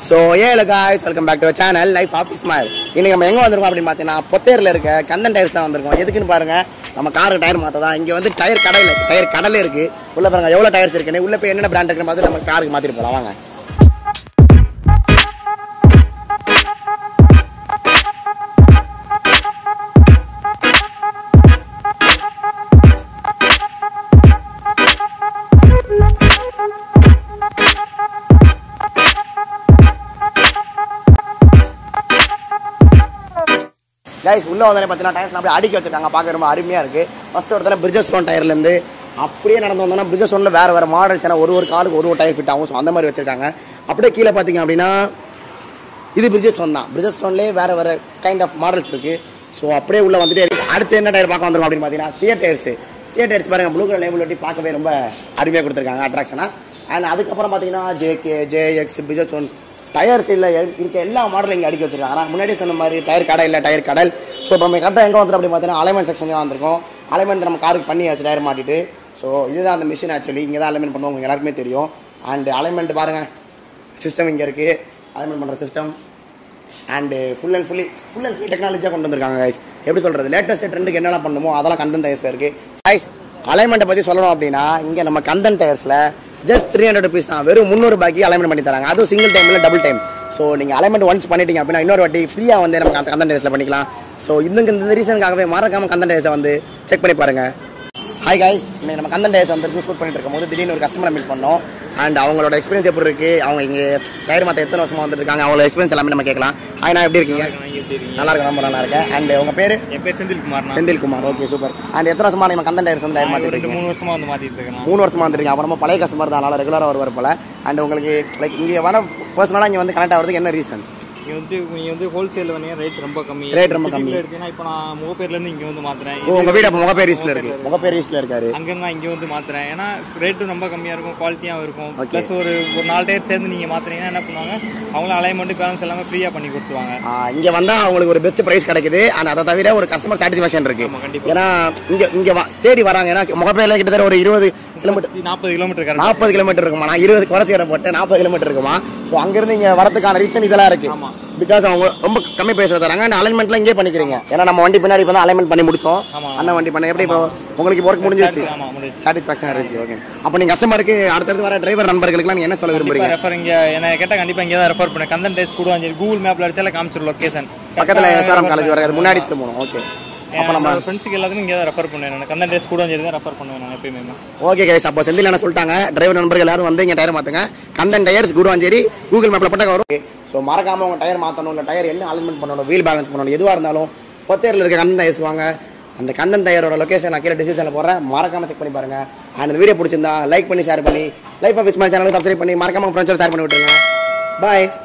So ஏழு guys welcome back to channel life office மாதிரி இன்னைக்கு நம்ம எங்கே வந்திருக்கோம் அப்படின்னு பார்த்தீங்கன்னா பொத்தேரில் இருக்க கந்தன் டயர்ஸ் தான் வந்திருக்கோம் எதுக்குன்னு பாருங்க நம்ம காருக்கு டயர் மாற்றதான் இங்கே வந்து டயர் கடையில் டயர் கடலே இருக்கு உள்ள பாருங்க எவ்வளோ டயர்ஸ் இருக்குன்னு உள்ள போய் என்னென்ன பிராண்ட் இருக்குன்னு பார்த்து நம்ம காருக்கு மாற்றிட்டு போகலாம் வாங்க கைஸ் உள்ள வந்தாலே பார்த்தீங்கன்னா டயர்ஸ் அப்படியே அடுக்கி வச்சிருக்காங்க பார்க்க ரொம்ப அருமையாக இருக்கு ஃபர்ஸ்ட் ஒருத்தர பிரிட்ஜஸ் ஒன் டயர்லேருந்து அப்படியே நடந்து வந்தோம்னா பிரிட்ஜஸ் ஒன்ல வேற வேற மாடல்ஸ் ஏன்னா ஒரு ஒரு காருக்கு ஒரு ஒரு டயர் ஃபிட் ஆகும் ஸோ அந்த மாதிரி வச்சிருக்காங்க அப்படியே கீழே பார்த்தீங்க அப்படின்னா இது பிரிட்ஜஸ் ஒன் தான் பிரிட்ஜஸ் ஒன்லேயே வேற வேற கைண்ட் ஆஃப் மாடல்ஸ் இருக்கு ஸோ அப்படியே உள்ள வந்துட்டே இருக்கு அடுத்து என்ன டயர் பார்க்க வந்துரும் அப்படின்னு பார்த்தீங்கன்னா சியர் டயர்ஸ் சியர் டயர்ஸ் பாருங்க ப்ளூ கலர் லேபிள் ஒட்டி பார்க்கவே ரொம்ப அருமையாக கொடுத்துருக்காங்க அட்ராக்ஷனாக அண்ட் அதுக்கப்புறம் பார்த்தீங்கன்னா JK JX Bridgestone tyre சைடில் இருக்க எல்லா மாடலும் இங்கே அடிக்க வச்சிருக்காங்க ஆனால் முன்னாடி சொன்ன மாதிரி டயர் கடை இல்லை டயர் கடல் ஸோ இப்போ நம்ம கரெக்டாக எங்கே வந்துடும் அப்படின்னு பார்த்தீங்கன்னா அலைமெண்ட் செக்ஷன் தான் வந்திருக்கோம் அலைமெண்ட் நம்ம காருக்கு பண்ணி வச்சு டயர் மாட்டிட்டு ஸோ இதுதான் அந்த மிஷின் ஆக்சுவலி இங்கே தான் அலைமெண்ட் பண்ணுவோம் உங்களுக்கு எல்லாருக்குமே தெரியும் அண்ட் அலைமெண்ட் பாருங்கள் சிஸ்டம் இங்கே இருக்குது அலைமெண்ட் பண்ணுற system and full and fully full and full டெக்னாலஜியாக கொண்டு வந்திருக்காங்க guys எப்படி சொல்கிறது லேட்டஸ்ட் ட்ரெண்டுக்கு என்னெல்லாம் பண்ணுமோ அதெல்லாம் கந்தன் டயர்ஸில் இருக்குது கைஸ் அலைன்மெண்ட்டை பற்றி சொல்லணும் அப்படின்னா இங்கே நம்ம கந்தன் டயர்ஸில் ஜஸ்ட் த்ரீ ஹண்ட்ரட் ருபீஸ் தான் வெறும் முந்நூறு ரூபாய்க்கு அலைன்மெண்ட் பண்ணி தராங்க அதுவும் சிங்கிள் டைமில் டபுள் டைம் ஸோ நீங்கள் அலைன்மெண்ட் ஒன்ஸ் பண்ணிட்டீங்க அப்படின்னா இன்னொரு வாட்டி ஃப்ரீயாக வந்து நம்ம கந்தன் டயர்ஸில் பண்ணிக்கலாம் ஸோ இந்த இந்த ரீசனுக்காகவே மறக்காமல் கந்தன் டயர்ஸை வந்து செக் பண்ணி பாருங்கள் ஹாய் காய்ஸ் இன்னைக்கு நம்ம கந்தன் டயர்ஸ் வந்து ஷூட் பண்ணிட்டு இருக்கும்போது திடீர்னு ஒரு கஸ்டமரை மீட் பண்ணோம் அண்ட் அவங்களோட எக்ஸ்பீரியன்ஸ் எப்படி இருக்கு அவங்க இங்கே டயர் மாற்ற எத்தனை வருஷமா வந்துட்டு இருக்காங்க அவங்களோட எக்ஸ்பீரியன்ஸ் எல்லாமே நம்ம கேட்கலாம் ஹாய் நான் எப்படி இருக்கீங்க நல்லா இருக்கேன் ரொம்ப நல்லா இருக்கேன் அண்ட் உங்க பேரு என் பேர் செந்தில்குமார் நான் Senthil Kumar okay super and எத்தனை வருஷமா நம்ம கந்தன் டயர்ஸ் வந்து டயர் ஒரு மாற்றிட்டு ரெண்டு இருக்கீங்க மூணு வருஷமா வந்து மாத்திட்டு இருக்கேன் மூணு வருஷமா வந்துருக்கீங்க அப்புறமா பழைய கஸ்டமர் தான் அதனால ரெகுலராக வருவார் போல அண்ட் உங்களுக்கு லைக் இங்கே வர பர்சனலாக இங்கே வந்து கனெக்ட் ஆகிறதுக்கு என்ன ரீசன் இங்க வந்து இங்க வந்து ஹோல்சேல் வந்து ரேட் ரொம்ப கம்மி Rate ரொம்ப கம்மி. சிட்டில எடுத்தீங்கன்னா இப்போ நான் முகப்பேர்ல இருந்து இங்க வந்து மாத்துறேன் ஓ உங்க வீடு அப்போ முகப்பேர் இருக்கு முகப்பேர் ஈஸ்ட்ல இருக்காரு அங்க இருந்து நான் இங்க வந்து மாத்துறேன் ஏன்னா ரேட்டும் ரொம்ப கம்மியா இருக்கும் குவாலிட்டியாவும் இருக்கும் ப்ளஸ் ஒரு ஒரு நாலு டயர் சேர்ந்து நீங்க மாத்துறீங்கன்னா என்ன பண்ணுவாங்க அவங்களும் அலைன்மெண்ட் பேலன்ஸ் எல்லாமே ஃப்ரீயா பண்ணி கொடுத்துருவாங்க ஆ, இங்க வந்தா அவங்களுக்கு ஒரு பெஸ்ட் பிரைஸ் கிடைக்குது அண்ட் அதை தவிர ஒரு கஸ்டமர் சாட்டிஸ்ஃபேக்ஷன் இருக்கு ஆமா, கண்டிப்பா. ஏன்னா இங்க இங்க வா- தேடி வராங்க ஏன்னா முகப்பேர்ல கிட்டத்தட்ட ஒரு இருபது கிலோமீட்டர் நாற்பது கிலோமீட்டர் கரெக்ட் நாற்பது கிலோமீட்டர் இருக்குமா நான் இருபது குறைச்சி இடம் போட்டு நாற்பது கிலோமீட்டர் இருக்குமா ஸோ அங்கிருந்து இங்க வரதுக்கான ரீசன் இதெல்லாம் இருக்கு ஆமா. பிகாஸ் அவங்க ரொம்ப கம்மி பிரைஸ் தராங்க அண்ட் அலைன்மெண்ட்லாம் இங்கே பண்ணிக்கிறீங்க ஏன்னா நம்ம வண்டி பின்னாடி இப்போ தான் அலைன்மெண்ட் பண்ணி முடிச்சோம் ஆமா. அண்ணன் வண்டி பண்ண எப்படி இப்போ உங்களுக்கு ஒர்க் முடிஞ்சிருச்சு ஆமா முடிச்சு சாட்டிஸ்ஃபேக்ஷன் இருந்துச்சு ஓகே அப்போ நீங்க கஸ்டமருக்கு அடுத்தடுத்து வர டிரைவர் நண்பர்களுக்குலாம் நீங்க என்ன சொல்ல விரும்புறீங்க ரெஃபர் இங்க என்ன கேட்டா கண்டிப்பா இங்க தான் ரெஃபர் பண்ணேன் கந்தன் டேஸ் கூட கூகுள் மேப்ல அடிச்சாலே காமிச்சிரும் லொகேஷன் பக்கத்துல எஸ்ஆர்எம் காலேஜ் வர அது முன்னாடி போகணும் ஓகே அப்போ நம்ம ஃப்ரெண்ட்ஸுக்கு எல்லாத்துக்கும் இங்கே தான் ரெஃபர் பண்ணுவேன் நான் கந்தன் டேஸ் கூட தான் ரெஃபர் பண்ணுவேன் நான் எப்பயுமே ஓகே கைஸ் அப்போ செந்தில் என்ன சொல்லிட்டாங்க டிரைவர் நண்பர்கள் எல்லாரும் வந்து இங்கே டயர் மாற்றுங்க கந்தன் டயர்ஸ் குருவாஞ்சேரி கூகுள் மேப்பில் போட்டால் வரும் ஸோ மறக்காம உங்க டயர் மாற்றணும் இல்லை டயர் என்ன அலைன்மெண்ட் பண்ணணும் வீல் பேலன்ஸ் பண்ணணும் எதுவாக இருந்தாலும் பொத்தேரில் இருக்க கந்தன் டயர்ஸ் வாங்க அந்த கந்தன் டயரோட லொகேஷன் நான் கீழே டிசிஷனில் போடுறேன் மறக்காம செக் பண்ணி பாருங்க அண்ட் இந்த வீடியோ பிடிச்சிருந்தா லைக் பண்ணி ஷேர் பண்ணி லைஃப் ஆஃப் இஸ்மால் சேனலுக்கு சப்ஸ்கிரைப் பண்ணி மறக்காம ஃப்ரெண்ட்ஸோட ஷேர் பண்ணி விட்டுருங்க பாய்